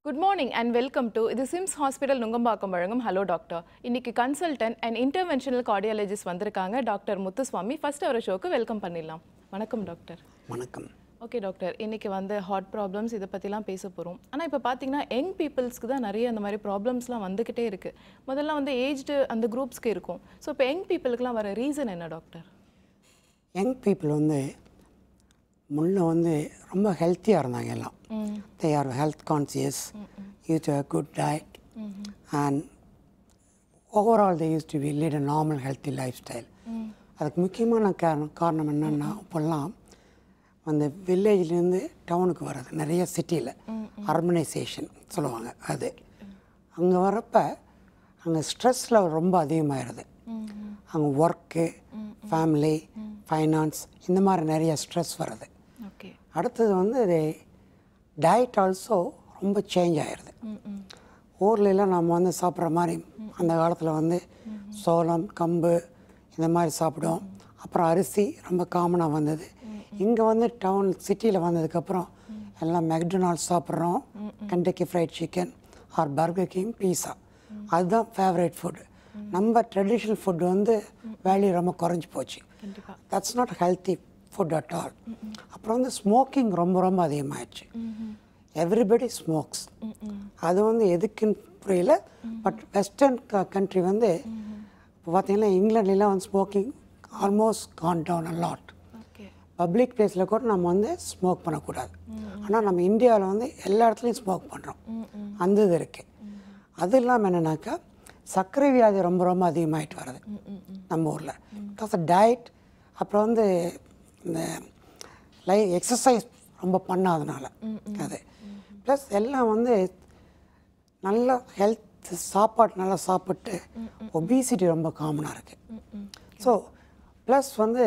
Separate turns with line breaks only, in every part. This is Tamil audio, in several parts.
Good morning and welcome to இது சிம்ஸ் ஹாஸ்பிட்டல் நுங்கம்பாக்கம் வழங்கும் ஹலோ டாக்டர் இன்னைக்கு கன்சல்டன்ட் அண்ட் இன்டர்வென்ஷனல் கார்டியாலஜிஸ்ட் வந்திருக்காங்க டாக்டர் முத்துசுவாமி ஃபர்ஸ்ட் அவரை ஷோக்கு வெல்கம் பண்ணிடலாம் வணக்கம் டாக்டர்
வணக்கம்
ஓகே டாக்டர் இன்னைக்கு வந்து ஹார்ட் ப்ராப்ளம்ஸ் இதை பற்றிலாம் பேச போகிறோம் ஆனால் இப்போ பார்த்தீங்கன்னா யங் பீப்புள்ஸ்க்கு தான் நிறைய அந்த மாதிரி ப்ராப்ளம்ஸ்லாம் வந்துக்கிட்டே இருக்குது முதல்ல வந்து ஏஜ்டு அந்த குரூப்ஸ்க்கு இருக்கும் ஸோ இப்போ யங் பீப்புளுக்குலாம் வர ரீசன் என்ன டாக்டர்
யங் பீப்புள் வந்து முன்ன வந்து ரொம்ப ஹெல்த்தியாக இருந்தாங்க எல்லாம் they are health conscious used to good diet and overall they used to be lead a normal healthy life style அதுக்கு முக்கியமான காரணம் காரணம் என்னென்னா இப்போல்லாம் அந்த வில்லேஜ்லேருந்து டவுனுக்கு வர்றது நிறைய சிட்டியில் அர்பனைசேஷன் சொல்லுவாங்க அது அங்கே வரப்ப அங்கே ஸ்ட்ரெஸ் லெவல் ரொம்ப அதிகமாகிடுது அங்கே ஒர்க்கு ஃபேமிலி ஃபைனான்ஸ் இந்த மாதிரி நிறைய ஸ்ட்ரெஸ் வருது
ஓகே
அடுத்தது வந்து டயட் ஆல்சோ ரொம்ப சேஞ்ச் ஆயிடுது ஊர்ல எல்லாம் நம்ம வந்து சாப்பிட்ற மாதிரி அந்த காலத்தில் வந்து சோளம் கம்பு இந்த மாதிரி சாப்பிடுவோம் அப்புறம் அரிசி ரொம்ப காமனாக வந்தது இங்கே வந்து டவுன் சிட்டியில் வந்ததுக்கப்புறம் எல்லாம் மெக்டொனால்ட்ஸ் சாப்பிட்றோம் Kentucky Fried Chicken or Burger King pizza அதுதான் ஃபேவரட் ஃபுட் நம்ம ட்ரெடிஷ்னல் ஃபுட் வந்து வேல்யூ ரொம்ப குறைஞ்சி போச்சு
கண்டிப்பாக
that's not healthy food at all அப்புறம் வந்து ஸ்மோக்கிங் ரொம்ப ரொம்ப அதிகமாகிடுச்சு எவ்ரிபடி ஸ்மோக்ஸ் அது வந்து எதுக்குன்னு புரியல பட் வெஸ்டர்ன் கண்ட்ரி வந்து இப்போ பார்த்தீங்கன்னா இங்கிலாந்துலாம் வந்து smoking almost gone down a lot
okay
public பிளேஸில் கூட நம்ம வந்து ஸ்மோக் பண்ணக்கூடாது ஆனால் நம்ம இந்தியாவில் வந்து எல்லா இடத்துலையும் ஸ்மோக் பண்ணுறோம் அந்த இது இருக்குது அது இல்லாமல் என்னென்னாக்கா சர்க்கரை வியாதி ரொம்ப ரொம்ப அதிகமாகிட்டு வருது நம்ம ஊரில் ப்ளஸ் டயட் அப்புறம் வந்து இந்த லை எக்ஸசைஸ் ரொம்ப பண்ணாதனால அது ப்ளஸ் எல்லாம் வந்து நல்ல ஹெல்த் சாப்பாடு நல்லா சாப்பிட்டு ஒபிசிட்டி ரொம்ப காமனாக இருக்குது ஸோ ப்ளஸ் வந்து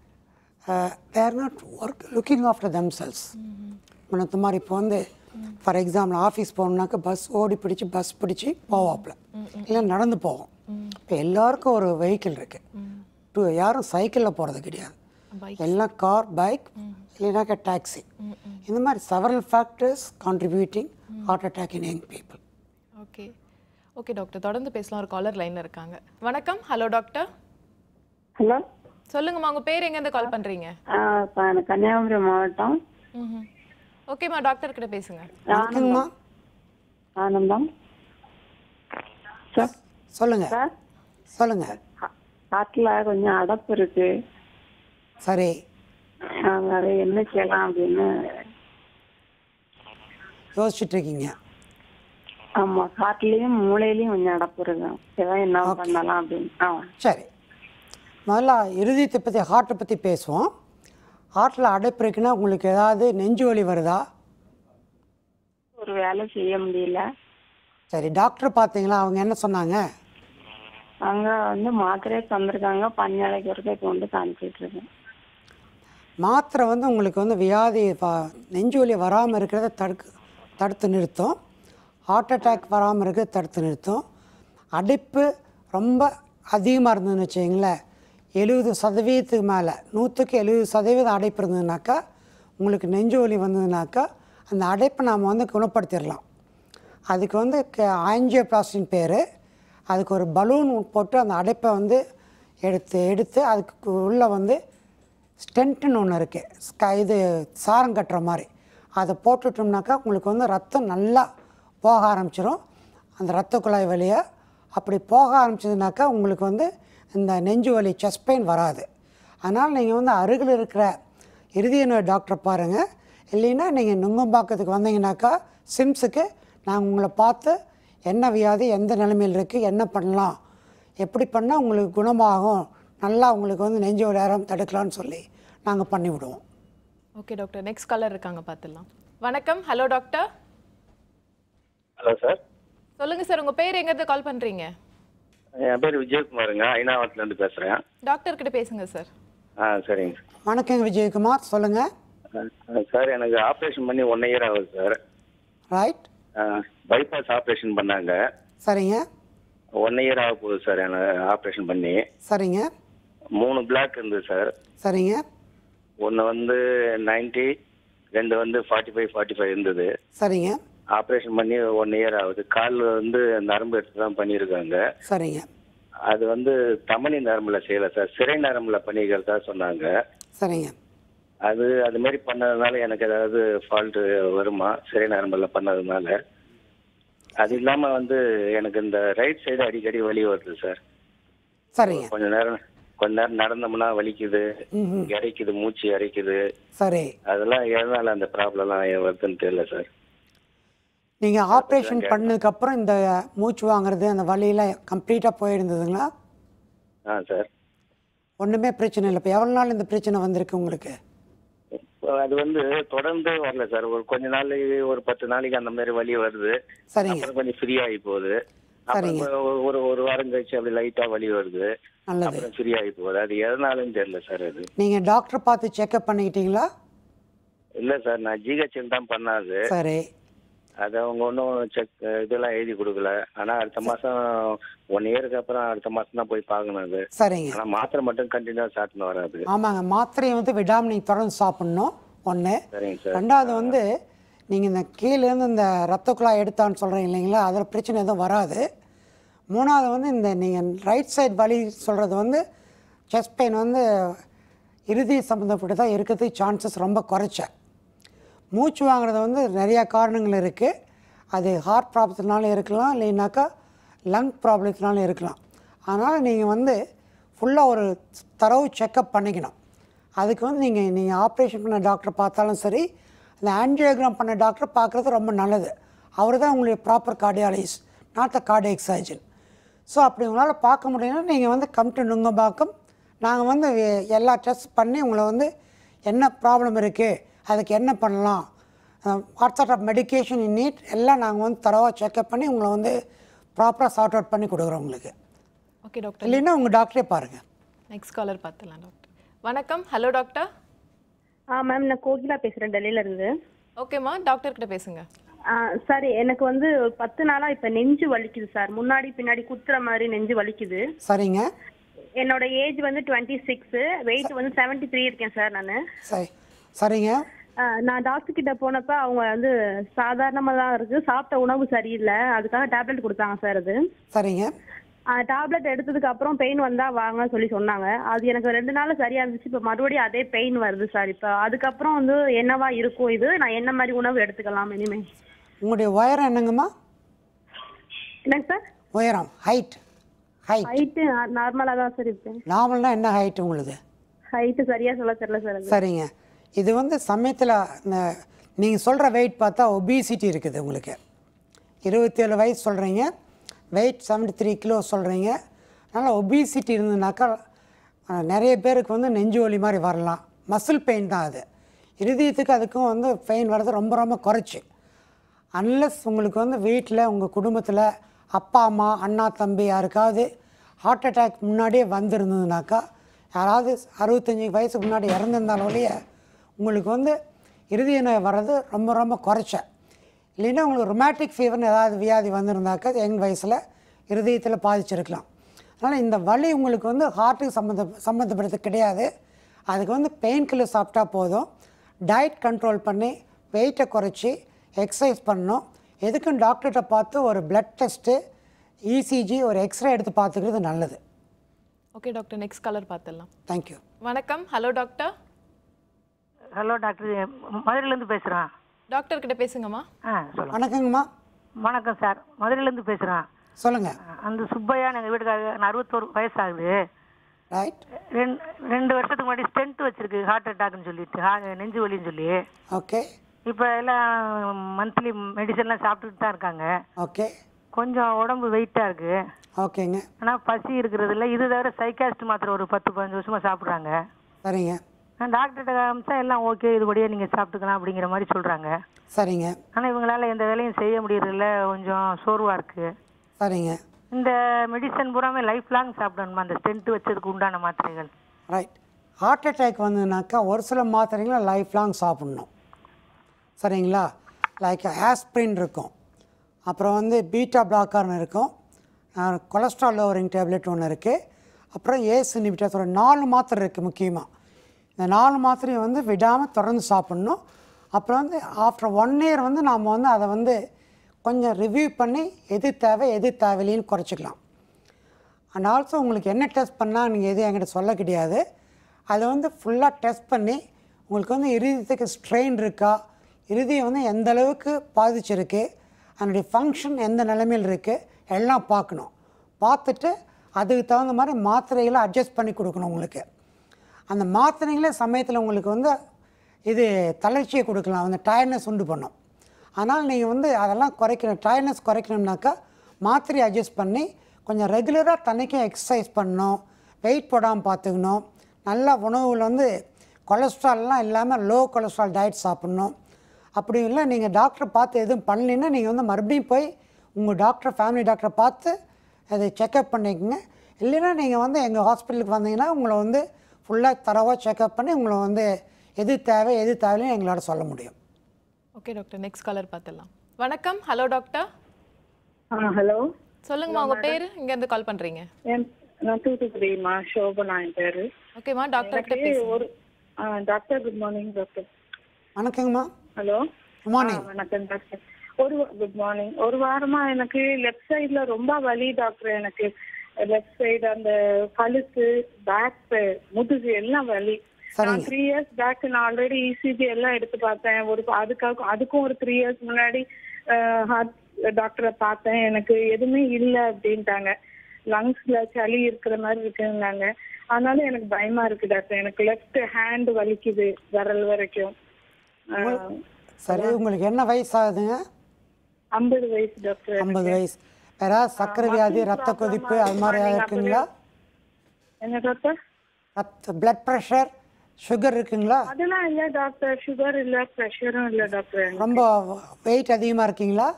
they're not work looking after themselves முன்னத்து மாதிரி இப்போ வந்து ஃபார் எக்ஸாம்பிள் ஆஃபீஸ் போகணுன்னாக்க பஸ் ஓடி பிடிச்சி பஸ் பிடிச்சி போவாப்புல இல்லை நடந்து போவோம் இப்போ எல்லாருக்கும் ஒரு வெஹிக்கிள் இருக்குது டூ யாரும் சைக்கிளில் போகிறது கிடையாது
Bike.
எல்லாம் கார் பைக் இல்லைனாக்கா டாக்ஸி இந்த மாதிரி several factors contributing heart attack in young people
okay okay doctor தொடர்ந்து பேசலாம் ஒரு காலர் லைனில் இருக்காங்க வணக்கம் ஹலோ டாக்டர்
ஹலோ
சொல்லுங்கம்மா உங்கள் பேர் எங்கேருந்து கால் பண்ணுறீங்க
இப்போ நான் கன்னியாகுமரி மாவட்டம்
ம் ஓகேம்மா டாக்டர் கிட்ட பேசுங்க
வணக்கங்கம்மா
ஆனந்தம் சார்
சொல்லுங்கள்
சார்
சொல்லுங்கள்
காட்டில் கொஞ்சம் அடப்பு இருக்கு
சரி
நாங்கள் அதை என்ன செய்யலாம் அப்படின்னு
யோசிச்சுட்டு இருக்கீங்க
ஆமாம் காட்டுலேயும் மூளையிலையும் கொஞ்சம் அடப்பு இருக்கு ஏதாவது என்ன பண்ணலாம் அப்படின்னு ஆ
சரி முதல்ல இருதயத்தை பற்றி ஹார்ட்டை பற்றி பேசுவோம் ஹார்ட்டில் அடைப்பு இருக்குன்னா உங்களுக்கு ஏதாவது நெஞ்சு வலி வருதா
ஒரு வேலை செய்ய முடியல
சரி டாக்டர் பார்த்தீங்களா அவங்க என்ன சொன்னாங்க
அங்கே வந்து மாத்திரையே தந்திருக்காங்க பஞ்சாலைக்கு ஒருக்கா கொண்டு காமிச்சிட்டு இருக்கேன்
மாத்திரை வந்து உங்களுக்கு வந்து வியாதி வ- நெஞ்சு வலி வராமல் இருக்கிறத தடுக்கு தடுத்து நிறுத்தும் ஹார்ட் அட்டாக் வராமல் இருக்கிறத தடுத்து நிறுத்தும் அடைப்பு ரொம்ப அதிகமாக இருந்ததுன்னு வச்சுங்களேன் எழுபது சதவீதத்துக்கு மேலே நூற்றுக்கு எழுபது சதவீதம் அடைப்பு இருந்ததுனாக்கா உங்களுக்கு நெஞ்சு வலி வந்ததுனாக்கா அந்த அடைப்பை நாம் வந்து குணப்படுத்திடலாம் அதுக்கு வந்து ஆஞ்சியோபிளாஸ்டின் பேர் அதுக்கு ஒரு பலூன் போட்டு அந்த அடைப்பை வந்து எடுத்து எடுத்து அதுக்கு உள்ளே வந்து ஸ்டென்ட்டுன்னு ஒன்று இருக்குது ஸ்க இது சாரம் கட்டுற மாதிரி அதை போட்டுட்டோம்னாக்கா உங்களுக்கு வந்து ரத்தம் நல்லா போக ஆரம்பிச்சிடும் அந்த ரத்த குழாய் வழியாக அப்படி போக ஆரம்பிச்சதுனாக்கா உங்களுக்கு வந்து இந்த நெஞ்சு வலி செஸ்ட் பெயின் வராது அதனால் நீங்கள் வந்து அருகில் இருக்கிற இருதய நோய் டாக்டரை பாருங்கள் இல்லைன்னா நீங்கள் நுங்கம்பாக்கத்துக்கு வந்தீங்கன்னாக்கா சிம்ஸுக்கு நாங்கள் உங்களை பார்த்து என்ன வியாதி எந்த நிலைமையில் இருக்குது என்ன பண்ணலாம் எப்படி பண்ணால் உங்களுக்கு குணமாகும் நல்லா உங்களுக்கு வந்து நெஞ்சு வலியாரம் தடுக்கலாம்னு சொல்லி நாங்கள் பண்ணி விடுவோம்
ஓகே டாக்டர் நெக்ஸ்ட் காலர் இருக்காங்க பார்த்துடலாம் வணக்கம் ஹலோ டாக்டர்
ஹலோ சார்
சொல்லுங்க சார் உங்க பேர் எங்கேருந்து கால் பண்றீங்க
என் பேர் விஜயகுமாருங்க ஐநாவரத்துலேருந்து பேசுகிறேன்
டாக்டர் கிட்ட பேசுங்க சார்
ஆ சரிங்க
வணக்கங்க விஜயகுமார் சொல்லுங்கள்
சார் சார் எனக்கு ஆப்ரேஷன் பண்ணி ஒன் இயர் ஆகுது சார்
ரைட்
பைபாஸ் ஆப்ரேஷன் பண்ணாங்க
சரிங்க
ஒன் இயர் ஆக போகுது சார் எனக்கு ஆப்ரேஷன் பண்ணி
சரிங்க
மூணு பிளாக் இருந்தது சார்
சரிங்க
ஒன்று வந்து 90 ரெண்டு வந்து ஃபார்ட்டி ஃபைவ் ஃபார்ட்டி ஃபைவ் இருந்தது
சரிங்க
ஆப்ரேஷன் பண்ணி ஒன் இயர் ஆகுது கால் வந்து நரம்பு எடுத்து தான் பண்ணியிருக்காங்க
சரிங்க
அது வந்து தமனி நரம்புல செய்யல சார் சிறை நரம்புல பண்ணிக்கிறதா சொன்னாங்க
சரிங்க
அது அது மாதிரி பண்ணதுனால எனக்கு ஏதாவது ஃபால்ட் வருமா சிறை நரம்புல பண்ணதுனால அது இல்லாம வந்து எனக்கு இந்த ரைட் சைடு அடிக்கடி வலி வருது சார்
சரிங்க
கொஞ்ச நேரம் கொஞ்ச நேரம் நடந்தோம்னா வலிக்குது
ம்ஹும்.
இறைக்குது மூச்சு இறைக்குது
சரி
அதெல்லாம் எதனால அந்த ப்ராப்ளம்லாம் வருதுன்னு தெரியல சார்
நீங்கள் ஆப்ரேஷன் பண்ணதுக்கப்புறம் இந்த மூச்சு வாங்குறது அந்த வலியெல்லாம் கம்ப்ளீட்டாக போயிருந்ததுங்களா
ஆ சார்
ஒன்றுமே பிரச்சனை இல்லை இப்போ எவ்வளோ நாள் இந்த பிரச்சனை வந்திருக்கு உங்களுக்கு
இப்போ அது வந்து தொடர்ந்து வரல சார் ஒரு கொஞ்ச நாள் ஒரு பத்து நாளைக்கு அந்த மாதிரி வலி வருது
சரிங்க
அப்புறம் கொஞ்சம் ஃப்ரீ ஆகி போகுது அப்புறம்
சரிங்க.
ஒரு- ஒரு ஒரு வாரம் கழிச்சு அப்படி லைட்டா வலி வருது
நல்லது
அப்புறம் ஃப்ரீ ஆகி போகுது அது எதனாலன்னு தெரியல சார் அது
நீங்கள் டாக்டர் பார்த்து செக்அப் பண்ணிக்கிட்டீங்களா
இல்ல சார் நான் ஜிஹெச் தான் பண்ணாது
சரி
அது அவங்க ஒன்றும் செக் இதெல்லாம் எழுதி கொடுக்கல ஆனா அடுத்த மாசம் ஒன் இயருக்கு அப்புறம் அடுத்த மாசம் தான் போய் பார்க்கணும் அது
சரிங்க
ஆனா மாத்திரை மட்டும் கண்டினியூ சாப்பிட்டு வராது
ஆமாங்க மாத்திரையை வந்து விடாமல் நீங்கள் தொடர்ந்து சாப்பிட்ணும் ஒன்று
சரிங்க சார்
ரெண்டாவது வந்து நீங்கள் இந்த கீழேருந்து இந்த ரத்த குழாய் எடுத்தான்னு சொல்கிறீங்க இல்லைங்களா அதில் பிரச்சனை எதுவும் வராது மூணாவது வந்து இந்த நீங்கள் ரைட் சைடு வலி சொல்கிறது வந்து செஸ்ட் பெயின் வந்து இறுதி சம்மந்தப்பட்டு தான் இருக்கிறதுக்கு சான்சஸ் ரொம்ப குறைச்ச மூச்சு வாங்குறது வந்து நிறையா காரணங்கள் இருக்குது அது ஹார்ட் ப்ராப்ளத்தினால இருக்கலாம் இல்லைனாக்கா லங் ப்ராப்ளத்தினால இருக்கலாம் அதனால் நீங்கள் வந்து ஃபுல்லாக ஒரு தரவு செக்கப் பண்ணிக்கணும் அதுக்கு வந்து நீங்கள் நீங்கள் ஆப்ரேஷன் பண்ண டாக்டர் பார்த்தாலும் சரி அந்த ஆன்ஜியோகிராம் பண்ண டாக்டர் பார்க்குறது ரொம்ப நல்லது அவர் தான் உங்களுடைய proper cardiologist not a cardiac surgeon so அப்படி உங்களால் பார்க்க முடியும்னா நீங்கள் வந்து கம் டு நுங்கம்பாக்கம் நாங்கள் வந்து எ- எல்லா டெஸ்ட் பண்ணி உங்களை வந்து என்ன ப்ராப்ளம் இருக்குது அதுக்கு என்ன பண்ணலாம் what sort of medication in need எல்லாம் நாங்கள் வந்து தரவாக செக்அப் பண்ணி உங்களை வந்து ப்ராப்பராக சார்ட் அவுட் பண்ணி கொடுக்குறோம் உங்களுக்கு
ஓகே டாக்டர்
இல்லைன்னா உங்கள் டாக்டரே பாருங்கள்
நெக்ஸ்ட் காலர் பார்த்துலாம் டாக்டர் வணக்கம் ஹலோ டாக்டர்
ஆ மேம் நான் கோகிலா பேசுகிறேன் டெல்லியில இருந்து
ஓகேம்மா டாக்டர் கிட்ட பேசுங்க
ஆ சார் எனக்கு வந்து ஒரு பத்து நாளாக இப்போ நெஞ்சு வலிக்குது சார் முன்னாடி பின்னாடி குத்துற மாதிரி நெஞ்சு வலிக்குது
சரிங்க
என்னோட ஏஜ் வந்து டுவெண்ட்டி சிக்ஸு வெயிட் வந்து செவன்ட்டி த்ரீ இருக்கேன் சார் நான்
சரி சரிங்க
நான் டாக்டர் கிட்ட போனப்ப அவங்க வந்து சாதாரணமாக தான் இருக்குது சாப்பிட்ட உணவு சரியில்லை அதுக்காக டேப்லெட் கொடுத்தாங்க சார் அது
சரிங்க
டேப்லெட் எடுத்ததுக்கு அப்புறம் பெயின் வந்தா வாங்க சொல்லி சொன்னாங்க அது எனக்கு ரெண்டு நாள் சரியா இருந்துச்சு இப்போ மறுபடியும் அதே பெயின் வருது சார் இப்போ அதுக்கப்புறம் வந்து என்னவா இருக்கும் இது நான் என்ன மாதிரி உணவு எடுத்துக்கலாம் இனிமே
உங்களுடைய உயரம் என்னங்கம்மா
என்னங்க சார்
உயரம் ஹைட் ஹைட்
ஹைட்டு நார்மலாக தான் சார் இருப்பேன்
நார்மல்னா என்ன ஹைட் உங்களுக்கு
ஹைட்டு சரியா சொல்ல தெரியல சார் அது
சரிங்க இது வந்து சமயத்தில் இந்த நீங்கள் சொல்கிற வெயிட் பார்த்தா ஒபிசிட்டி இருக்குது உங்களுக்கு இருபத்தேழு வயசு சொல்கிறீங்க வெயிட் 73 த்ரீ கிலோ சொல்கிறீங்க அதனால் ஒபிசிட்டி இருந்ததுனாக்கா அஹ், நிறைய பேருக்கு வந்து நெஞ்சு வலி மாதிரி வரலாம் மசில் பெயின் தான் அது இருதயத்துக்கு அதுக்கும் வந்து பெயின் வர்றது ரொம்ப ரொம்ப குறைச்சி அன்லஸ் உங்களுக்கு வந்து வீட்டில் உங்கள் குடும்பத்தில் அப்பா அம்மா அண்ணா தம்பி யாருக்காவது ஹார்ட் அட்டாக் முன்னாடியே வந்திருந்ததுனாக்கா யாராவது அறுபத்தஞ்சி வயசுக்கு முன்னாடி இறந்துருந்தாலும் ஒழிய உங்களுக்கு வந்து இறுதிய நோய் வர்றது ரொம்ப ரொம்ப குறைச்ச இல்லைன்னா உங்களுக்கு ரொமாட்டிக் ஃபீவர்னு ஏதாவது வியாதி வந்திருந்தாக்கா யங் வயசில் இருதயத்தில் பாதிச்சிருக்கலாம் அதனால் இந்த வலி உங்களுக்கு வந்து ஹார்ட்டுக்கு சம்மந்த சம்மந்தப்படுறது கிடையாது அதுக்கு வந்து பெயின் கில்லர் சாப்பிட்டா போதும் டயட் கண்ட்ரோல் பண்ணி வெயிட்டை குறைச்சி எக்ஸசைஸ் பண்ணணும் எதுக்கும் டாக்டர்கிட்ட பார்த்து ஒரு பிளட் டெஸ்ட்டு இசிஜி ஒரு எக்ஸ்ரே எடுத்து பார்த்துக்கிறது நல்லது
ஓகே டாக்டர் நெக்ஸ்ட் காலர் பார்த்துடலாம்
தேங்க்யூ
வணக்கம் ஹலோ டாக்டர்
ஹலோ டாக்டர் மதுரையிலேருந்து பேசுகிறேன்
டாக்டர் கிட்ட பேசுங்கம்மா
ஆ சொல்லுங்கள்
வணக்கங்கம்மா
வணக்கம் சார் மதுரையிலேருந்து பேசுகிறேன்
சொல்லுங்கள்
அந்த சுப்பையா எங்கள் வீட்டுக்காரங்க நான் அறுபத்தோரு வயசாகுது
ரைட்
ரெண்டு ரெண்டு வருஷத்துக்கு முன்னாடி ஸ்டென்ட் வச்சிருக்கு ஹார்ட் அட்டாக்னு சொல்லிட்டு ஹா- நெஞ்சு வலின்னு சொல்லி
ஓகே
இப்போ எல்லாம் மந்த்லி மெடிசன்லாம் சாப்பிட்டுட்டு தான் இருக்காங்க
ஓகே
கொஞ்சம் உடம்பு வெயிட்டாக இருக்குது
ஓகேங்க
ஆனால் பசி இருக்கிறது இல்லை இது தவிர சைக்காஸ்ட் மாத்திரை ஒரு பத்து பதினஞ்சு வருஷமாக சாப்பிட்றாங்க
சரிங்க
நான் டாக்டர்கிட்ட காமிச்சா எல்லாம் ஓகே இதுபடியே நீங்கள் சாப்பிட்டுக்கலாம் அப்படிங்கிற மாதிரி சொல்கிறாங்க
சரிங்க
ஆனால் இவங்களால எந்த வேலையும் செய்ய முடியறதில்ல கொஞ்சம் சோர்வாக இருக்குது
சரிங்க
இந்த மெடிசன் பூராமே லைஃப் லாங் சாப்பிடணுமா அந்த ஸ்டென்ட் வச்சதுக்கு உண்டான மாத்திரைகள்
ரைட் ஹார்ட் அட்டாக் வந்ததுனாக்கா ஒரு சில மாத்திரைகளை லைஃப் லாங் சாப்பிட்ணும் சரிங்களா லைக் ஆஸ்பிரின் இருக்கும் அப்புறம் வந்து பீட்டா பிளாக்கர்னு இருக்கும் கொலஸ்ட்ரால் லோவரிங் டேப்லெட் ஒன்று இருக்குது அப்புறம் ஏஸ் இனிபிட்டர் ஒரு நாலு மாத்திரை இருக்குது முக்கியமாக இந்த நாலு மாத்திரையை வந்து விடாமல் தொடர்ந்து சாப்பிட்ணும் அப்புறம் வந்து ஆஃப்டர் ஒன் இயர் வந்து நாம் வந்து அதை வந்து கொஞ்சம் ரிவ்யூ பண்ணி எது தேவை எது தேவையில்லைன்னு குறைச்சிக்கலாம் அண்ட் ஆல்சோ உங்களுக்கு என்ன டெஸ்ட் பண்ணால் நீங்கள் எதுவும் என்கிட்ட சொல்ல கிடையாது அதை வந்து ஃபுல்லாக டெஸ்ட் பண்ணி உங்களுக்கு வந்து இருதயத்துக்கு ஸ்ட்ரெயின் இருக்கா இருதயம் வந்து எந்த அளவுக்கு பாதிச்சிருக்கு அதனுடைய ஃபங்க்ஷன் எந்த நிலைமையில் இருக்குது எல்லாம் பார்க்கணும் பார்த்துட்டு அதுக்கு தகுந்த மாதிரி மாத்திரைகளை அட்ஜஸ்ட் பண்ணி கொடுக்கணும் உங்களுக்கு அந்த மாத்திரைகளே சமயத்தில் உங்களுக்கு வந்து இது தளர்ச்சியை கொடுக்கலாம் அந்த டயர்ட்னஸ் உண்டு பண்ணும் ஆனால் நீங்கள் வந்து அதெல்லாம் குறைக்கணும் டயர்ட்னஸ் குறைக்கணும்னாக்கா மாத்திரை அட்ஜஸ்ட் பண்ணி கொஞ்சம் ரெகுலராக தன்னைக்கும் எக்ஸசைஸ் பண்ணணும் வெயிட் போடாமல் பார்த்துக்கணும் நல்லா உணவுகள் வந்து கொலஸ்ட்ரால்லாம் இல்லாமல் லோ கொலஸ்ட்ரால் டயட் சாப்பிட்ணும் அப்படி இல்லை நீங்கள் டாக்டரை பார்த்து எதுவும் பண்ணலைன்னா நீங்கள் வந்து மறுபடியும் போய் உங்கள் டாக்டர் ஃபேமிலி டாக்டரை பார்த்து அதை செக்கப் பண்ணிக்கோங்க இல்லைன்னா நீங்கள் வந்து எங்கள் ஹாஸ்பிட்டலுக்கு வந்தீங்கன்னா உங்களை வந்து ஃபுல்லாக தரவாக செக்கப் பண்ணி உங்களை வந்து எது தேவை எது தேவைன்னு எங்களால் சொல்ல முடியும்
ஓகே டாக்டர் நெக்ஸ்ட் காலர் பார்த்துடலாம் வணக்கம் ஹலோ டாக்டர்
ஹலோ
சொல்லுங்கம்மா உங்க பேர் இங்க இருந்து கால் பண்றீங்க
என் நான் தூத்துக்குடிமா சோபனா என் பேரு
ஓகேம்மா டாக்டர் கிட்ட
எனக்கு
பேசுங்க
ஒரு ஆ, டாக்டர் குட் மார்னிங் டாக்டர்
வணக்கங்கம்மா
ஹலோ
குட் மார்னிங்
வணக்கம் டாக்டர் ஒரு குட் மார்னிங் ஒரு வாரமா எனக்கு லெஃப்ட் சைடுல ரொம்ப வலி டாக்டர் எனக்கு லெஃப்ட் சைடு அந்த கழுத்து பேக் முதுகு எல்லாம் வலி
சரிங்க.
நான் த்ரீ இயர்ஸ் பேக் நான் ஆல்ரெடி இசிஜி எல்லாம் எடுத்து பார்த்தேன் ஒரு அதுக்காக அதுக்கும் ஒரு த்ரீ இயர்ஸ் முன்னாடி ஹார்ட் டாக்டரை பார்த்தேன் எனக்கு எதுவுமே இல்லை அப்படின்ட்டாங்க லங்ஸ்ல சளி இருக்கிற மாதிரி இருக்குன்னாங்க அதனால எனக்கு பயமா இருக்கு டாக்டர் எனக்கு லெஃப்ட் ஹேண்ட் வலிக்குது விரல் வரைக்கும்
சரி உங்களுக்கு என்ன வயசு ஆகுதுங்க
ஐம்பது வயசு டாக்டர்
ஐம்பது வயசு வேற சர்க்கரை வியாதி ரத்த கொதிப்பு அது மாதிரி ஏதாவது இருக்குங்களா
என்ன டாக்டர்
ரத்த பிளட் ப்ரெஷர் சுகர் இருக்குங்களா
அதெல்லாம் இல்ல டாக்டர் சுகர் இல்ல பிரஷரும் இல்ல டாக்டர் எனக்கு.
ரொம்ப வெயிட் அதிகமாக இருக்கீங்களா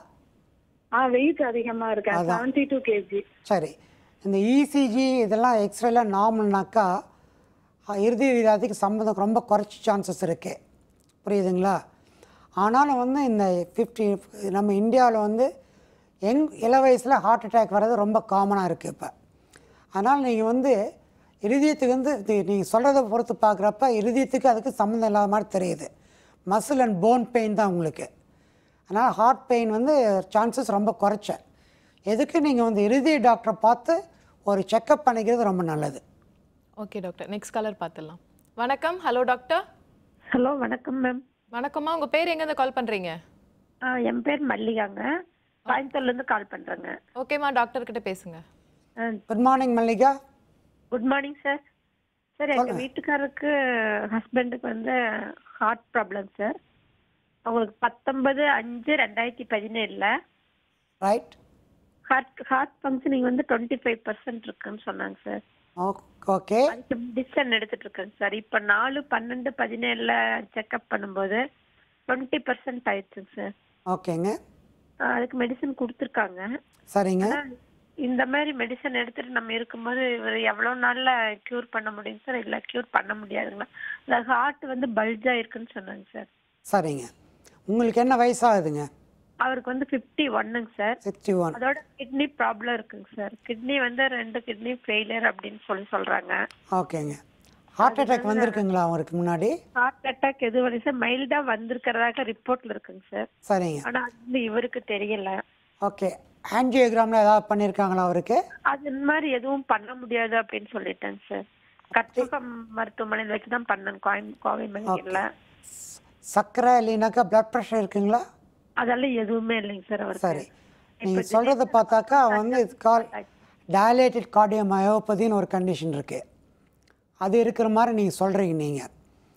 ஆ வெயிட் அதிகமா இருக்கேன் செவன்டி டூ கேஜி
சரி இந்த இசிஜி இதெல்லாம் எக்ஸ்ரேலாம் நார்மல்னாக்கா இறுதி வியாதிக்கு சம்மந்தம் ரொம்ப குறைச்சி சான்சஸ் இருக்கு புரியுதுங்களா ஆனாலும் வந்து இந்த ஃபிஃப்டி நம்ம இந்தியாவில் வந்து யங் இள வயசில் ஹார்ட் அட்டாக் வர்றது ரொம்ப காமனாக இருக்குது இப்போ அதனால் நீங்கள் வந்து இருதயத்துக்கு வந்து நீங்கள் சொல்கிறத பொறுத்து பார்க்குறப்ப இருதயத்துக்கு அதுக்கு சம்மந்தம் இல்லாத மாதிரி தெரியுது மசில் அண்ட் போன் பெயின் தான் உங்களுக்கு அதனால் ஹார்ட் பெயின் வந்து சான்சஸ் ரொம்ப குறைச்ச எதுக்கு நீங்கள் வந்து இருதய டாக்டரை பார்த்து ஒரு செக்கப் பண்ணிக்கிறது ரொம்ப நல்லது
ஓகே டாக்டர் நெக்ஸ்ட் காலர் பார்த்துடலாம் வணக்கம் ஹலோ டாக்டர்
ஹலோ வணக்கம் மேம்
வணக்கம்மா உங்க பேர் எங்க இருந்து கால் பண்றீங்க
என் பேர் மல்லிகாங்க கோயம்புத்தூர்லேருந்து கால் பண்ணுறேங்க
ஓகேம்மா டாக்டர் கிட்ட பேசுங்க
good morning Mallika
good morning sir sir எங்கள் வீட்டுக்காரருக்கு ஹஸ்பண்டுக்கு வந்து ஹார்ட் ப்ராப்ளம் சார் அவங்களுக்கு பத்தொன்பது அஞ்சு ரெண்டாயிரத்தி பதினேழில்
ரைட்
ஹார்ட் ஹார்ட் ஃபங்க்ஷனிங் வந்து டுவெண்ட்டி ஃபைவ் பர்சன்ட் இருக்குன்னு சொன்னாங்க சார்
ஓகே
அதுக்கு மெடிசன் எடுத்துட்டு இருக்கேங்க சார் இப்போ நாலு பன்னெண்டு பதினேழில் செக்அப் பண்ணும்போது டுவெண்ட்டி பர்சன்ட் ஆயிடுச்சுங்க சார்
ஓகேங்க
அதுக்கு மெடிசன் கொடுத்துருக்காங்க
சரிங்க
ஆனா, இந்த மாதிரி மெடிசன் எடுத்துட்டு நம்ம இருக்கும்போது இவர் எவ்வளவு நாள்ல கியூர் பண்ண முடியும் சார் இல்ல கியூர் பண்ண முடியாதுங்களா இந்த ஹார்ட் வந்து பல்ஜா இருக்குன்னு சொன்னாங்க சார்
சரிங்க உங்களுக்கு என்ன வயசாகுதுங்க
அவருக்கு வந்து ஃபிஃப்டி ஒன்னுங்க சார்
சிக்ஸ்டி ஒன்
அதோட கிட்னி ப்ராப்ளம் இருக்குங்க சார் கிட்னி வந்து ரெண்டு கிட்னி ஃபெயிலியர் அப்படின்னு சொல்லி சொல்றாங்க
ஓகேங்க ஹார்ட் அட்டாக் வந்திருக்குங்களா அவருக்கு முன்னாடி
ஹார்ட் அட்டாக் எது வரையும் சார் மைல்டா வந்திருக்கிறதாக ரிப்போர்ட்ல இருக்குங்க சார்
சரிங்க
ஆனா அது வந்து இவருக்கு தெரியல
ஓகே ஆன்ஜியோகிராமில் ஏதாவது பண்ணியிருக்காங்களா அவருக்கு
அது இந்த மாதிரி எதுவும் பண்ண முடியாது அப்படின்னு சொல்லிட்டேங்க சார் கற்பகம் மருத்துவமனையில் வச்சு தான் பண்ணேன் கோயம் கோவை மெடிக்கல்ல
சர்க்கரை இல்லைனாக்கா பிளட் ப்ரெஷர் இருக்குங்களா
அதெல்லாம் எதுவுமே இல்லைங்க சார் அவருக்கு
சரி நீங்கள் சொல்கிறத பார்த்தாக்கா வந்து இது கால் டயலேட்டட் கார்டியோமயோபதின்னு ஒரு கண்டிஷன் இருக்குது அது இருக்கிற மாதிரி நீங்கள் சொல்கிறீங்க நீங்கள்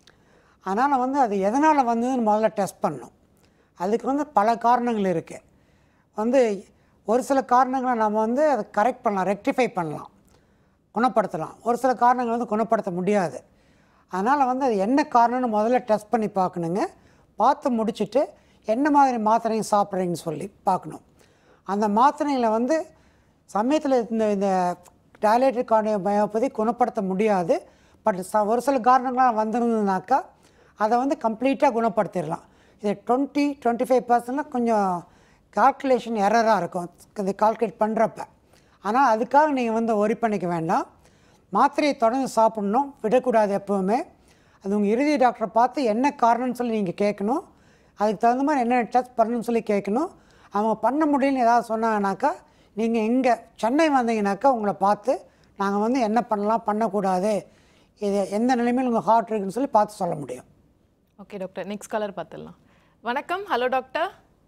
அதனால் வந்து அது எதனால் வந்ததுன்னு முதல்ல டெஸ்ட் பண்ணணும் அதுக்கு வந்து பல காரணங்கள் இருக்குது வந்து ஒரு சில காரணங்களை நம்ம வந்து அதை கரெக்ட் பண்ணலாம் ரெக்டிஃபை பண்ணலாம் குணப்படுத்தலாம் ஒரு சில காரணங்கள் வந்து குணப்படுத்த முடியாது அதனால் வந்து அது என்ன காரணம்னு முதல்ல டெஸ்ட் பண்ணி பார்க்கணுங்க பார்த்து முடிச்சுட்டு என்ன மாதிரி மாத்திரைங்க சாப்பிட்றீங்கன்னு சொல்லி பார்க்கணும் அந்த மாத்திரைகளை வந்து சமயத்தில் இந்த இந்த டயலேட்டட் கார்டியோபயோபதி குணப்படுத்த முடியாது பட் ச ஒரு சில காரணங்களாக வந்திருந்ததுனாக்கா அதை வந்து கம்ப்ளீட்டாக குணப்படுத்திடலாம் இது டுவெண்ட்டி டுவெண்ட்டி ஃபைவ் பர்சன்ட்லாம் கொஞ்சம் கால்குலேஷன் எரராக இருக்கும் இந்த கால்குலேட் பண்ணுறப்ப ஆனால் அதுக்காக நீங்கள் வந்து ஒரி பண்ணிக்க வேண்டாம் மாத்திரையை தொடர்ந்து சாப்பிடணும் விடக்கூடாது எப்போவுமே அது உங்கள் இறுதி டாக்டரை பார்த்து என்ன காரணம்னு சொல்லி நீங்கள் கேட்கணும் அதுக்கு தகுந்த மாதிரி என்னென்ன டெஸ்ட் பண்ணணும்னு சொல்லி கேட்கணும் அவங்க பண்ண முடியலன்னு ஏதாவது சொன்னாங்கனாக்கா நீங்கள் இங்கே சென்னை வந்தீங்கனாக்கா உங்களை பார்த்து நாங்கள் வந்து என்ன பண்ணலாம் பண்ணக்கூடாது இது எந்த நிலைமையில் உங்கள் ஹார்ட் இருக்குன்னு சொல்லி பார்த்து சொல்ல முடியும்
ஓகே டாக்டர் நெக்ஸ்ட் காலர் பார்த்துடலாம் வணக்கம் ஹலோ டாக்டர்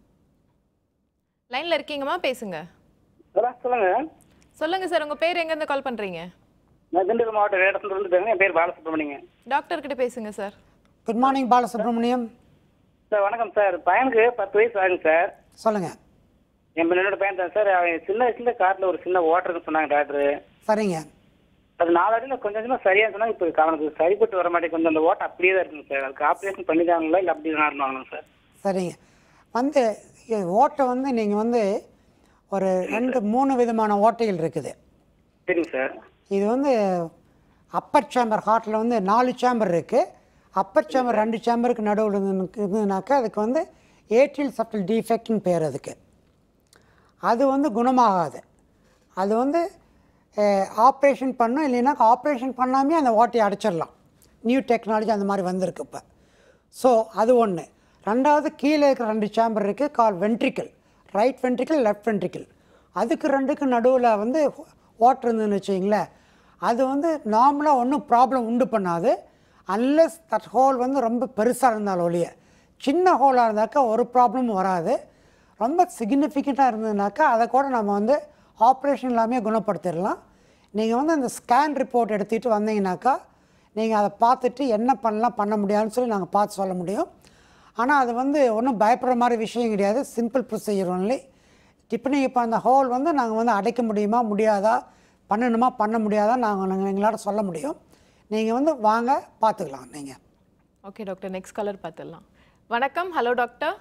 லைன்ல இருக்கீங்கம்மா பேசுங்க
சொல்லுங்க
சொல்லுங்க சார் உங்க பேர் எங்க இருந்து கால் பண்றீங்க
நான் திண்டுக்கல் மாவட்டம் வேடத்துல இருந்து பேசுறேன் என் பேர் பாலசுப்ரமணியங்க
டாக்டர் கிட்ட பேசுங்க sir
good morning Balasubramaniam
sir வணக்கம் சார் பையனுக்கு பத்து வயசு ஆகுங்க சார்
சொல்லுங்கள்
என் என்னோட பையன் தான் சார் அவன் சின்ன வயசுல கார்ல ஒரு சின்ன ஓட்டர்னு சொன்னாங்க டாக்டர்
சரிங்க
அது நாலடியில் கொஞ்சம் கொஞ்சமா சரியா சொன்னாங்க இப்போ அவனுக்கு சரிப்பட்டு வர மாட்டேங்குது கொஞ்சம் அந்த ஓட்டை அப்படியே தான் இருக்குங்க சார் அதுக்கு ஆப்ரேஷன் பண்ணிதாங்களா இல்லை அப்படி தான் இருந்தாங்களா சார்
சரிங்க வந்து இ- ஓட்டை வந்து நீங்கள் வந்து ஒரு ரெண்டு மூணு விதமான ஓட்டைகள் இருக்குது
சரிங்க சார்
இது வந்து அப்பர் சேம்பர் ஹார்ட்டில் வந்து நாலு சேம்பர் இருக்குது அப்பர் சேம்பர் ரெண்டு சேம்பருக்கு நடுவில் இருந்து- இருந்ததுனாக்கா அதுக்கு வந்து ஏட்ரியல் சப்டல் டிஃபெக்ட்னு பேர் அதுக்கு அது வந்து குணமாகாது அது வந்து ஆப்ரேஷன் பண்ணும் இல்லைன்னா ஆப்ரேஷன் பண்ணாமே அந்த ஓட்டையை அடைச்சிடலாம் நியூ டெக்னாலஜி அந்த மாதிரி வந்திருக்கு இப்போ ஸோ அது ஒன்று ரெண்டாவது கீழே இருக்கிற ரெண்டு சேம்பர் இருக்குது called ventricle right ventricle left ventricle அதுக்கு ரெண்டுக்கு நடுவில் வந்து ஓட்டர் இருந்ததுன்னு வச்சிங்களேன் அது வந்து நார்மலாக ஒன்றும் ப்ராப்ளம் உண்டு பண்ணாது அன்லெஸ் தட் ஹோல் வந்து ரொம்ப பெருசாக இருந்தாலும் ஒழிய சின்ன ஹோலாக இருந்தாக்கா ஒரு ப்ராப்ளமும் வராது ரொம்ப சிக்னிஃபிகண்ட்டாக இருந்ததுனாக்கா அதை கூட நம்ம வந்து ஆப்ரேஷன் இல்லாமே குணப்படுத்திடலாம் நீங்கள் வந்து அந்த ஸ்கேன் ரிப்போர்ட் எடுத்துகிட்டு வந்தீங்கன்னாக்கா நீங்கள் அதை பார்த்துட்டு என்ன பண்ணலாம் பண்ண முடியாதுன்னு சொல்லி நாங்கள் பார்த்து சொல்ல முடியும் ஆனால் அது வந்து ஒன்றும் பயப்படுற மாதிரி விஷயம் கிடையாது சிம்பிள் ப்ரொசீஜர் ஒன்லி இப்போ நீங்கள் இப்போ அந்த ஹோல் வந்து நாங்கள் வந்து அடைக்க முடியுமா முடியாதா பண்ணணுமா பண்ண முடியாதா நாங்கள் நாங்கள் எங்களால் சொல்ல முடியும் நீங்கள் வந்து வாங்க பார்த்துக்கலாம் நீங்கள்
ஓகே டாக்டர் நெக்ஸ்ட் காலர் பார்த்துடலாம் வணக்கம் ஹலோ டாக்டர்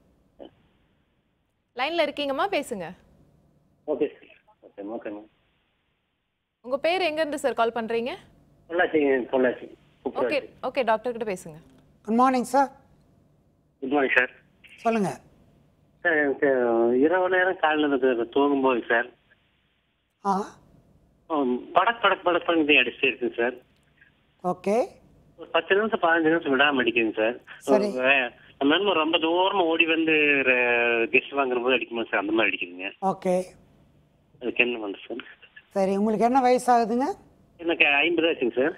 லைன்ல இருக்கீங்கம்மா பேசுங்க
okay sir okay okay ma'am
உங்க பேர் எங்க இருந்து சார் கால் பண்றீங்க
Pollachi Pollachi
okay okay doctor கிட்ட பேசுங்க
good morning sir
good morning sir
சொல்லுங்கள்
சார் எனக்கு இரவு நேரம் காலையில் எனக்கு தூங்கும்போது சார்
ஆ
உம், படக் படக் படக் பண்ணி அடிச்சுட்டே இருக்குங்க சார்
ஓகே
ஒரு பத்து நிமிஷம் பதினஞ்சு நிமிஷம் விடாம அடிக்குங்க சார்
சரி.
வே- நம்ம நண்பர் ரொம்ப தூரமா ஓடி வந்து கெஸ்ட் வாங்குற போது அடிக்குமா சார் அந்த மாதிரி அடிக்குதுங்க
ஓகே
அதுக்கு என்ன பண்ணுறது சார்
சரி உங்களுக்கு என்ன வயசாகுதுங்க
எனக்கு ஐம்பது ஆச்சுங்க சார்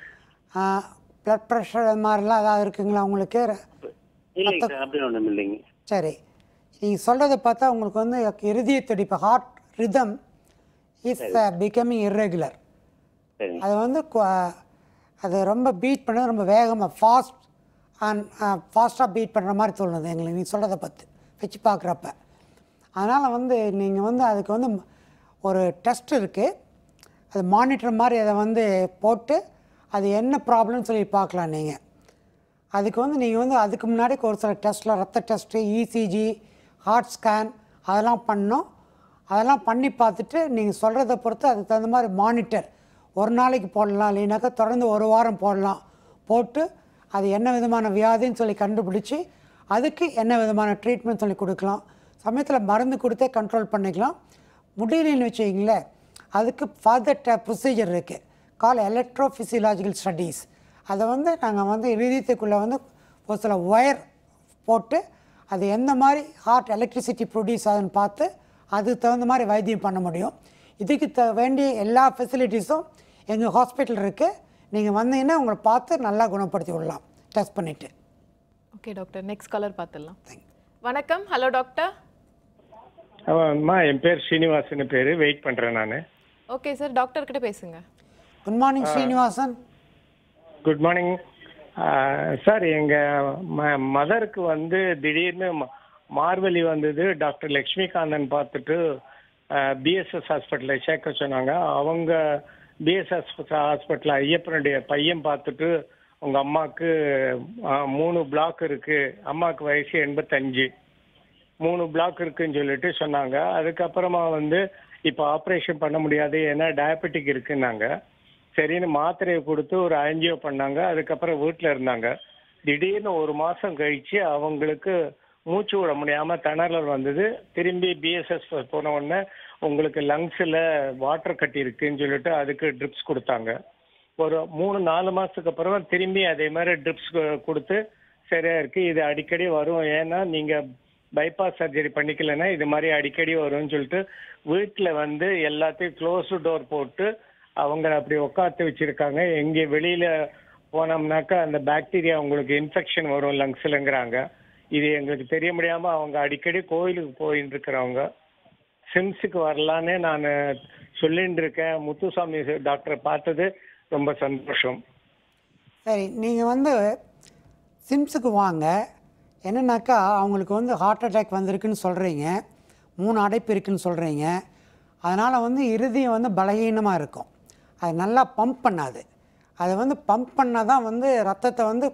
ப்ளட் ப்ரெஷர் அது மாதிரிலாம் ஏதாவது இருக்குங்களா உங்களுக்கு
இல்லைங்க சார் அப்படி ஒன்றும் இல்லைங்க
சரி நீங்கள் சொல்கிறத பார்த்தா உங்களுக்கு வந்து இருதய துடிப்பு heart rhythm is becoming irregular
சரிங்க
அது வந்து கு- அது ரொம்ப பீட் பண்ணது ரொம்ப வேகமாக ஃபாஸ்ட் அண்ட் ஃபாஸ்ட்டாக பீட் பண்ணுற மாதிரி தோணுது எங்களுக்கு நீ சொல்கிறத பார்த்து வச்சு பார்க்குறப்ப அதனால் வந்து நீங்கள் வந்து அதுக்கு வந்து ஒரு டெஸ்ட் இருக்குது அது மானிட்டர் மாதிரி அதை வந்து போட்டு அது என்ன ப்ராப்ளம்னு சொல்லி பார்க்கலாம் நீங்கள் அதுக்கு வந்து நீங்கள் வந்து அதுக்கு முன்னாடி ஒரு சில டெஸ்ட்டில் ரத்த டெஸ்ட்டு இசிஜி ஹார்ட் ஸ்கேன் அதெல்லாம் பண்ணோம் அதெல்லாம் பண்ணி பார்த்துட்டு நீங்கள் சொல்கிறத பொறுத்து அதுக்கு தகுந்த மாதிரி மானிட்டர் ஒரு நாளைக்கு போடலாம் இல்லைனாக்கா தொடர்ந்து ஒரு வாரம் போடலாம் போட்டு அது என்ன விதமான வியாதின்னு சொல்லி கண்டுபிடிச்சி அதுக்கு என்ன விதமான ட்ரீட்மெண்ட் சொல்லி கொடுக்கலாம் சமயத்தில் மருந்து கொடுத்தே கண்ட்ரோல் பண்ணிக்கலாம் முடியலன்னு வச்சுக்கிங்களேன் அதுக்கு ஃபர்தர் ப்ரொசீஜர் இருக்குது கால் எலக்ட்ரோஃபிசியலாஜிக்கல் ஸ்டடீஸ் அதை வந்து நாங்கள் வந்து இதயத்துக்குள்ளே வந்து ஒரு சில ஒயர் போட்டு அது எந்த மாதிரி ஹார்ட் எலக்ட்ரிசிட்டி ப்ரொடியூஸ் ஆகுதுன்னு பார்த்து அதுக்கு தகுந்த மாதிரி வைத்தியம் பண்ண முடியும் இதுக்கு த வேண்டிய எல்லா ஃபெசிலிட்டிஸும் எங்கள் ஹாஸ்பிட்டல் இருக்குது நீங்கள் வந்தீங்கன்னா உங்களை பார்த்து நல்லா குணப்படுத்தி விடலாம் டெஸ்ட் பண்ணிவிட்டு
ஓகே டாக்டர் நெக்ஸ்ட் காலர் பார்த்துடலாம் வணக்கம் ஹலோ டாக்டர்
அம்மா என் பேர் ஸ்ரீனிவாசன் பேர் வெயிட் பண்ணுறேன் நான்
ஓகே சார் டாக்டர் கிட்ட பேசுங்க
good morning Srinivasan
good morning sir எங்கள் ம மதருக்கு வந்து திடீர்னு ம- மார்வலி வந்தது டாக்டர் லக்ஷ்மிகாந்தன் பார்த்துட்டு பிஎஸ்எஸ் ஹாஸ்பிட்டலில் சேர்க்க சொன்னாங்க அவங்க பிஎஸ்எஸ் ஹாஸ்பிட்டல் ஐயப்பனுடைய பையன் பார்த்துட்டு உங்கள் அம்மாவுக்கு ஆ, மூணு பிளாக் இருக்கு அம்மாவுக்கு வயசு எண்பத்தஞ்சு மூணு பிளாக் இருக்குன்னு சொல்லிட்டு சொன்னாங்க அதுக்கப்புறமா வந்து இப்போ ஆப்ரேஷன் பண்ண முடியாது ஏன்னா டயபெட்டிக் இருக்குன்னாங்க சரின்னு மாத்திரையை கொடுத்து ஒரு ஆஞ்சியோ பண்ணாங்க அதுக்கப்புறம் வீட்டில் இருந்தாங்க திடீர்னு ஒரு மாசம் கழிச்சு அவங்களுக்கு மூச்சு விட முடியாம திணறல் வந்தது திரும்பி பிஎஸ்எஸ் போன உடனே உங்களுக்கு லங்ஸ்ல வாட்டர் கட்டி இருக்குன்னு சொல்லிட்டு அதுக்கு ட்ரிப்ஸ் கொடுத்தாங்க ஒரு மூணு நாலு மாசத்துக்கு அப்புறம் திரும்பி அதே மாதிரி ட்ரிப்ஸ் கொடுத்து சரியா இருக்கு இது அடிக்கடி வரும் ஏன்னா நீங்க பைபாஸ் சர்ஜரி பண்ணிக்கலன்னா இது மாதிரி அடிக்கடி வரும்னு சொல்லிட்டு வீட்டில் வந்து எல்லாத்தையும் க்ளோஸ் டோர் போட்டு அவங்க அப்படி உட்காந்து வச்சிருக்காங்க எங்கே வெளியில போனோம்னாக்கா அந்த பாக்டீரியா உங்களுக்கு இன்ஃபெக்ஷன் வரும் லங்ஸ்லங்கிறாங்க இது எங்களுக்கு தெரிய முடியாம அவங்க அடிக்கடி கோயிலுக்கு போயின்னு இருக்கிறவங்க சிம்ஸுக்கு வரலான்னு நான் சொல்லிட்டு இருக்கேன் முத்துசாமி டாக்டரை பார்த்தது ரொம்ப சந்தோஷம்
சரி நீங்கள் வந்து சிம்ஸுக்கு வாங்க என்னன்னாக்கா அவங்களுக்கு வந்து ஹார்ட் அட்டாக் வந்திருக்குன்னு சொல்கிறீங்க மூணு அடைப்பு இருக்குன்னு சொல்கிறீங்க அதனால் வந்து இருதயம் வந்து பலகீனமாக இருக்கும் அது நல்லா பம்ப் பண்ணாது அதை வந்து பம்ப் பண்ணால் தான் வந்து ரத்தத்தை வந்து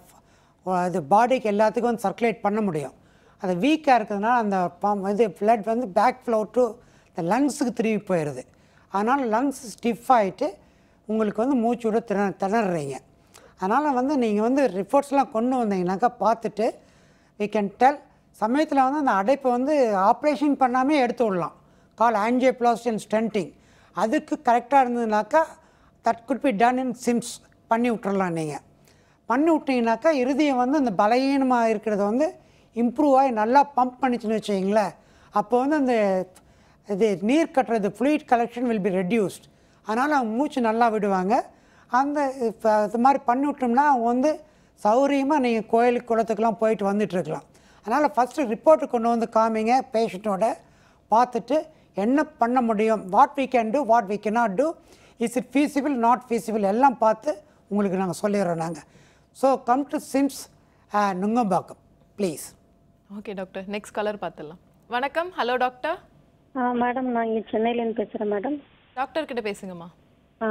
ப- இது பாடிக்கு எல்லாத்துக்கும் வந்து சர்க்குலேட் பண்ண முடியும் அது வீக்காக இருக்கிறதுனால அந்த பம் இது blood வந்து பேக் ஃப்ளோ டு இந்த லங்ஸுக்கு திரும்பி போயிடுது அதனால் லங்ஸ் ஸ்டிஃப் ஆகிட்டு உங்களுக்கு வந்து மூச்சு விட திண திணறீங்க அதனால் வந்து நீங்கள் வந்து ரிப்போர்ட்ஸ்லாம் கொண்டு வந்தீங்கன்னாக்கா பார்த்துட்டு we கேன் டெல் சமயத்தில் வந்து அந்த அடைப்பை வந்து ஆப்ரேஷன் பண்ணாமே எடுத்து விடலாம் கால் ஆன்ஜியோபிளாஸ்டி அண்ட் ஸ்டென்டிங் அதுக்கு கரெக்டாக இருந்ததுனாக்கா that could be done in sims பண்ணி விட்டுறலாம் நீங்கள் பண்ணி விட்டீங்கனாக்கா இருதயம் வந்து அந்த பலகீனமாக இருக்கிறத வந்து இம்ப்ரூவ் ஆகி நல்லா பம்ப் பண்ணிச்சுன்னு வச்சுக்கிங்களேன் அப்போ வந்து அந்த இது நீர் கட்டுறது fluid collection will be reduced அதனால் அவங்க மூச்சு நல்லா விடுவாங்க அந்த இப்போ இது மாதிரி பண்ணி விட்டோம்னா அவங்க வந்து சௌரியமாக நீங்கள் கோயிலுக்கு குளத்துக்கெல்லாம் போயிட்டு வந்துட்டு இருக்கலாம் அதனால் ஃபஸ்ட்டு ரிப்போர்ட்டு கொண்டு வந்து காமிங்க பேஷண்ட்டோட பார்த்துட்டு என்ன பண்ண முடியும் what we can do what we cannot do is it feasible not feasible எல்லாம் பார்த்து உங்களுக்கு நாங்கள் சொல்லிடுறோம் நாங்கள் so come to SIMS Nungambakkam please
okay doctor next caller பார்த்துடலாம் வணக்கம் ஹலோ டாக்டர்
ஆ மேடம் நான் இங்கே சென்னையிலேருந்து பேசுகிறேன் மேடம்
டாக்டர் கிட்ட பேசுங்கம்மா
ஆ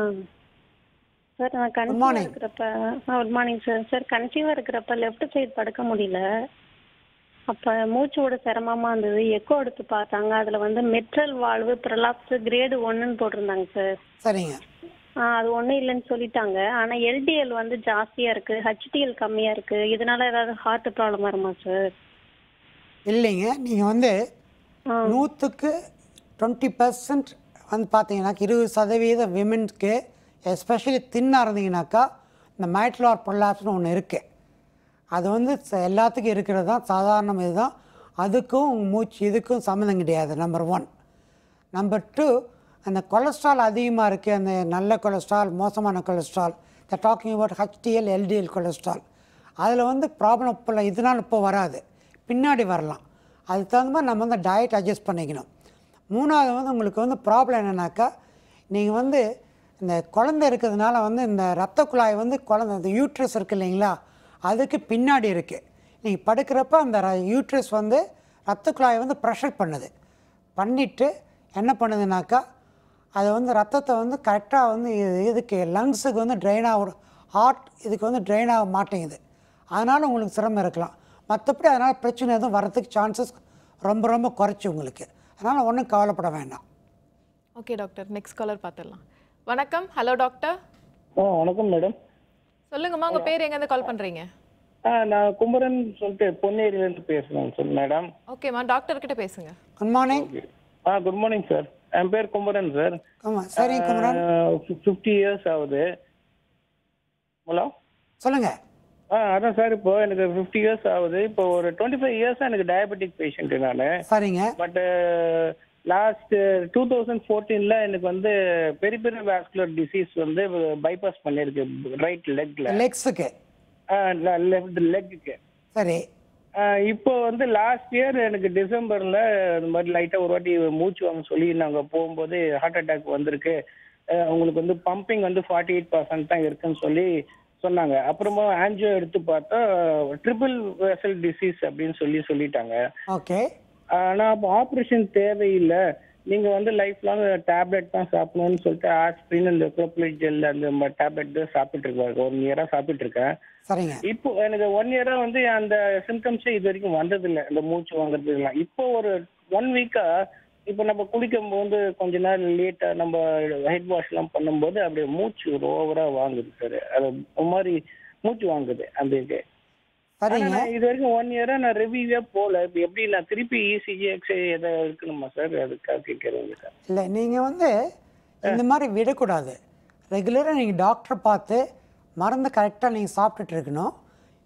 சார் நான் கன்சீவாக இருக்கிறப்ப குட் மார்னிங் சார் சார் கன்சீவாக இருக்கிறப்ப லெஃப்ட் சைடு படுக்க முடியல அப்போ மூச்சு விட சிரமமாக இருந்தது எக்கோ எடுத்து பார்த்தாங்க அதில் வந்து மெட்ரல் வாழ்வு ப்ரலாப்ஸ் கிரேடு ஒன்றுன்னு போட்டிருந்தாங்க சார்
சரிங்க
ஆ அது ஒன்றும் இல்லைன்னு சொல்லிட்டாங்க ஆனால் எல்டிஎல் வந்து ஜாஸ்தியாக இருக்குது ஹெச்டிஎல் கம்மியாக இருக்குது இதனால ஏதாவது ஹார்ட் ப்ராப்ளம் வருமா சார்
இல்லைங்க நீங்கள் வந்து நூற்றுக்கு டுவெண்ட்டி பர்சன்ட் வந்து பார்த்தீங்கன்னாக்கா இருபது சதவீத விமென்ஸ்க்கு எஸ்பெஷலி தின்னாக இருந்தீங்கன்னாக்கா இந்த மைட்லார் பொல்லாப்ஸ்னு ஒன்று இருக்குது அது வந்து ச- எல்லாத்துக்கும் இருக்கிறது தான் சாதாரண இதுதான் அதுக்கும் உங்க மூச்சு இதுக்கும் சம்மந்தம் கிடையாது நம்பர் ஒன் நம்பர் டூ அந்த கொலஸ்ட்ரால் அதிகமாக இருக்குது அந்த நல்ல கொலஸ்ட்ரால் மோசமான cholesterol the talking about HDL LDL cholesterol அதில் வந்து ப்ராப்ளம் இப்போ இதனால் இப்போ வராது பின்னாடி வரலாம் அதுக்கு தகுந்த மாதிரி நம்ம வந்து டயட் அட்ஜஸ்ட் பண்ணிக்கணும் மூணாவது வந்து உங்களுக்கு வந்து ப்ராப்ளம் என்னன்னாக்கா நீங்கள் வந்து இந்த குழந்தை இருக்கிறதுனால வந்து இந்த ரத்த குழாய் வந்து குழந்தை இந்த யூட்ரஸ் இருக்கு இல்லைங்களா அதுக்கு பின்னாடி இருக்குது நீங்கள் படுக்கிறப்ப அந்த யூட்ரஸ் வந்து ரத்த குழாயை வந்து ப்ரெஷர் பண்ணுது பண்ணிவிட்டு என்ன பண்ணுதுனாக்கா அது வந்து ரத்தத்தை வந்து கரெக்டாக வந்து இது- இதுக்கு லங்ஸுக்கு வந்து ட்ரெயின் ஆக ஹார்ட் இதுக்கு வந்து ட்ரெயின் ஆக மாட்டேங்குது அதனால் உங்களுக்கு சிரமம் இருக்கலாம் மற்றபடி அதனால் பிரச்சனை எதுவும் வரதுக்கு சான்சஸ் ரொம்ப ரொம்ப குறைச்சி உங்களுக்கு அதனால் ஒன்றும் கவலைப்பட வேண்டாம்
ஓகே டாக்டர் நெக்ஸ்ட் காலர் பார்த்துடலாம் வணக்கம் ஹலோ டாக்டர்
ஆ வணக்கம் மேடம்
சொல்லுங்கம்மா உங்க பேர் எங்கேருந்து கால் பண்றீங்க
ஆ நான் குமரன் சொல்லிட்டு பொன்னேரியிலேருந்து பேசுகிறேன் சார் மேடம்
ஓகேம்மா டாக்டர் கிட்ட பேசுங்க
good morning
ah good morning sir என் பேர் குமரன் சார்
ஆமாம் சரி குமரன்
ஃபிஃப்டி இயர்ஸ் ஆகுது ஹலோ
சொல்லுங்கள்
ஆ அதான் சார் இப்போ எனக்கு ஃபிஃப்டி இயர்ஸ் ஆகுது இப்போ ஒரு டுவெண்ட்டி ஃபைவ் இயர்ஸாக எனக்கு டயபெட்டிக் பேஷண்ட் நான்
சரிங்க
பட் லாஸ்ட் டூ தௌசண்ட் ஃபோர்டீனில் எனக்கு வந்து பெரிபெரி வாஸ்குலர் டிசீஸ் வந்து பைபாஸ் பண்ணியிருக்கு ரைட் லெக்ல
லெக்ஸுக்கு
லெஃப்ட் லெக்குக்கு
சரி
இப்போ வந்து லாஸ்ட் இயர் எனக்கு டிசம்பர்ல இந்த மாதிரி லைட்டா ஒரு வாட்டி மூச்சு வாங்க சொல்லி நாங்க போகும்போது ஹார்ட் அட்டாக் வந்திருக்கு அஹ் உங்களுக்கு வந்து பம்பிங் வந்து ஃபார்ட்டி எயிட் பர்சன்ட் தான் இருக்குன்னு சொல்லி சொன்னாங்க அப்புறமா ஆன்ஜியோ எடுத்து பார்த்தா ட்ரிபிள் வெசல் டிசீஸ் அப்படின்னு சொல்லி சொல்லிட்டாங்க
ஓகே
ஆனா அப்போ ஆப்ரேஷன் தேவையில்லை நீங்க வந்து லைஃப் லாங் டேப்லெட் தான் சாப்பிடணும்னு சொல்லிட்டு ஆஸ்பிரின் அந்த குளோப்ளிக் ஜெல் அந்த டேப்லெட் தான் சாப்பிட்டு இருக்கேன் ஒன் இயரா சாப்பிட்டு இருக்கேன்
சரிங்க
இப்போ எனக்கு ஒன் இயரா வந்து அந்த சிம்டம்ஸே இது வரைக்கும் வந்ததில்லை இந்த மூச்சு வாங்குறது எல்லாம் இப்போ ஒரு ஒன் வீக்கா இப்போ நம்ம குளிக்கும் போது கொஞ்ச நேரம் லேட்டா நம்ம ஹெட் வாஷ் எல்லாம் பண்ணும்போது அப்படியே மூச்சு ஒரு ஓவரா வாங்குது சார் அது ஒரு மாதிரி மூச்சு வாங்குது அந்த இது ஆனா
சரிங்க
நான் இது வரைக்கும் ஒன் இயரா நான் ரிவ்யூவே போல இப்போ எப்படி நான் திருப்பி இசிஜி எக்ஸ்ரே எதாவது இருக்கணுமா சார் அதுக்காக கேட்கறேங்க சார்
இல்லை நீங்கள் வந்து இந்த மாதிரி விடக்கூடாது ரெகுலராக நீங்கள் டாக்டரை பார்த்து மருந்து கரெக்டாக நீங்கள் சாப்பிட்டுட்டு இருக்கணும்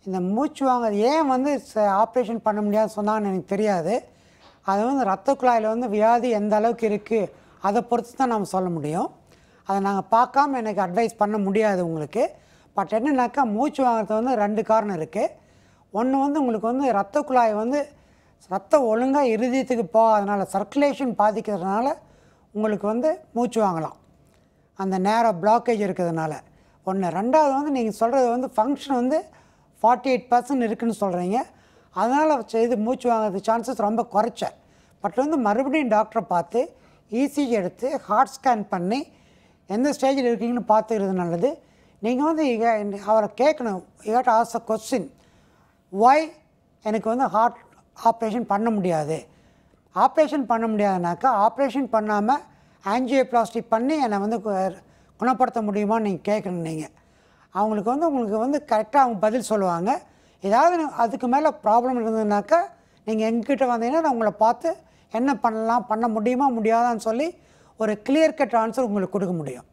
இந்த மூச்சு வாங்க ஏன் வந்து ஆப்ரேஷன் பண்ண முடியாது சொன்னாங்கன்னு எனக்கு தெரியாது அது வந்து ரத்த குழாயில் வந்து வியாதி எந்த அளவுக்கு இருக்குது அதை பொறுத்து தான் நம்ம சொல்ல முடியும் அதை நாங்கள் பார்க்காம எனக்கு அட்வைஸ் பண்ண முடியாது உங்களுக்கு பட் என்னன்னாக்கா மூச்சு வாங்குறது வந்து ரெண்டு காரணம் இருக்குது ஒன்று வந்து உங்களுக்கு வந்து ரத்த குழாய் வந்து ரத்தம் ஒழுங்காக இருதயத்துக்கு போகாதனால சர்க்குலேஷன் பாதிக்கிறதுனால உங்களுக்கு வந்து மூச்சு வாங்கலாம் அந்த நேரம் பிளாக்கேஜ் இருக்கிறதுனால ஒன்று ரெண்டாவது வந்து நீங்கள் சொல்கிறது வந்து ஃபங்க்ஷன் வந்து ஃபார்ட்டி எயிட் பர்சன்ட் இருக்குன்னு சொல்கிறீங்க அதனால் இது மூச்சு வாங்குறது சான்சஸ் ரொம்ப குறைச்சேன் பட் வந்து மறுபடியும் டாக்டரை பார்த்து இசிஜி எடுத்து ஹார்ட் ஸ்கேன் பண்ணி எந்த ஸ்டேஜில் இருக்கீங்கன்னு பார்த்துக்கிறது நல்லது நீங்கள் வந்து இக அவரை கேட்கணும் you ask a question why எனக்கு வந்து ஹார்ட் ஆப்ரேஷன் பண்ண முடியாது ஆப்ரேஷன் பண்ண முடியாதுனாக்கா ஆப்ரேஷன் பண்ணாமல் ஆன்ஜியோபிளாஸ்டி பண்ணி என்னை வந்து கு- குணப்படுத்த முடியுமான்னு நீங்கள் கேட்கணும் நீங்கள் அவங்களுக்கு வந்து உங்களுக்கு வந்து கரெக்டாக அவங்க பதில் சொல்லுவாங்க ஏதாவது நீ- அதுக்கு மேலே ப்ராப்ளம் இருந்ததுனாக்கா நீங்கள் எங்ககிட்ட வந்தீங்கன்னா நான் உங்களை பார்த்து என்ன பண்ணலாம் பண்ண முடியுமா முடியாதான்னு சொல்லி ஒரு கிளியர் கட் ஆன்சர் உங்களுக்கு கொடுக்க முடியும்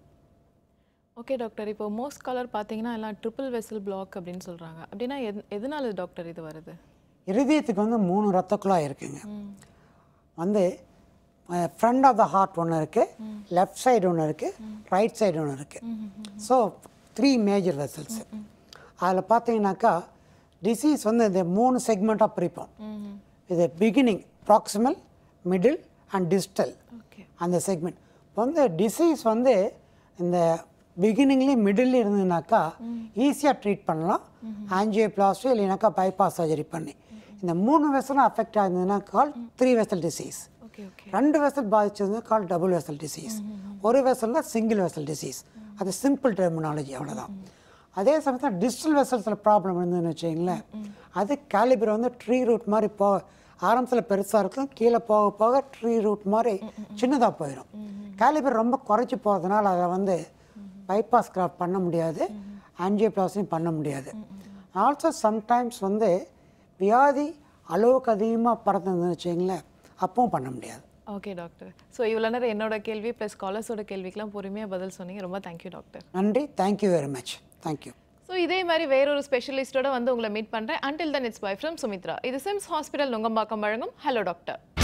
ஓகே டாக்டர் இப்போ மோஸ்ட் காலர் பார்த்தீங்கன்னா எல்லாம் ட்ரிபிள் வெசல் பிளாக் அப்படின்னு சொல்கிறாங்க அப்படின்னா எது எதனால டாக்டர் இது வருது
இருதயத்துக்கு வந்து மூணு ரத்த குழாய் இருக்குங்க வந்து ஃப்ரண்ட் ஆஃப் த ஹார்ட் ஒன்று இருக்குது லெஃப்ட் சைடு ஒன்று இருக்குது ரைட் சைடு ஒன்று இருக்குது ஸோ த்ரீ மேஜர் வெசல்ஸ் அதில் பார்த்தீங்கன்னாக்கா டிசீஸ் வந்து இந்த மூணு செக்மெண்ட்டாக பிரிப்போம் இது beginning proximal middle and distal அந்த செக்மெண்ட் இப்போ வந்து டிசீஸ் வந்து இந்த பிகினிங்லேயும் மிடில் இருந்ததுனாக்கா ஈஸியாக ட்ரீட் பண்ணலாம் ஆன்ஜியோபிளாஸ்டி இல்லைனாக்கா பைபாஸ் சர்ஜரி பண்ணி இந்த மூணு வெசலும் அஃபெக்ட் ஆயிருந்ததுன்னா call three vessel disease
okay okay
ரெண்டு வெசல் பாதிச்சதுன்னா கால் டபுள் வெசல் டிசீஸ் ஒரு வெசல்னா சிங்கிள் வெசல் டிசீஸ் அது சிம்பிள் டெர்மினாலஜி அவ்வளோதான் அதே சமயத்தில் டிஸ்டல் வெசல்ஸில் ப்ராப்ளம் இருந்ததுன்னு வச்சுங்களேன் அது கேலிபர் வந்து ட்ரீ ரூட் மாதிரி போ ஆரம்பத்தில் பெருசாக இருக்கும் கீழே போக போக ட்ரீ ரூட் மாதிரி சின்னதாக போயிடும் கேலிபர் ரொம்ப குறைச்சி போகிறதுனால அதை வந்து பைபாஸ் கிராஃப்ட் பண்ண முடியாது ஆன்ஜியோபிளாஸ்டியும் பண்ண முடியாது ஆல்சோ சம்டைம்ஸ் வந்து வியாதி அளவுக்கு அதிகமாக பறந்துருந்துன்னு வச்சுங்களேன் அப்பவும் பண்ண முடியாது
ஓகே டாக்டர் ஸோ இவ்வளோ நேரம் என்னோட கேள்வி ப்ளஸ் காலர்ஸோட கேள்விக்கெல்லாம் பொறுமையாக பதில் சொன்னீங்க ரொம்ப தேங்க்யூ டாக்டர்
நன்றி thank you very much thank you
so இதே மாதிரி வேறொரு ஸ்பெஷலிஸ்ட்டோட வந்து உங்களை மீட் பண்ணுறேன் until then it's bye from Sumithra இது சிம்ஸ் ஹாஸ்பிட்டல் நுங்கம்பாக்கம் வழங்கும் ஹலோ டாக்டர்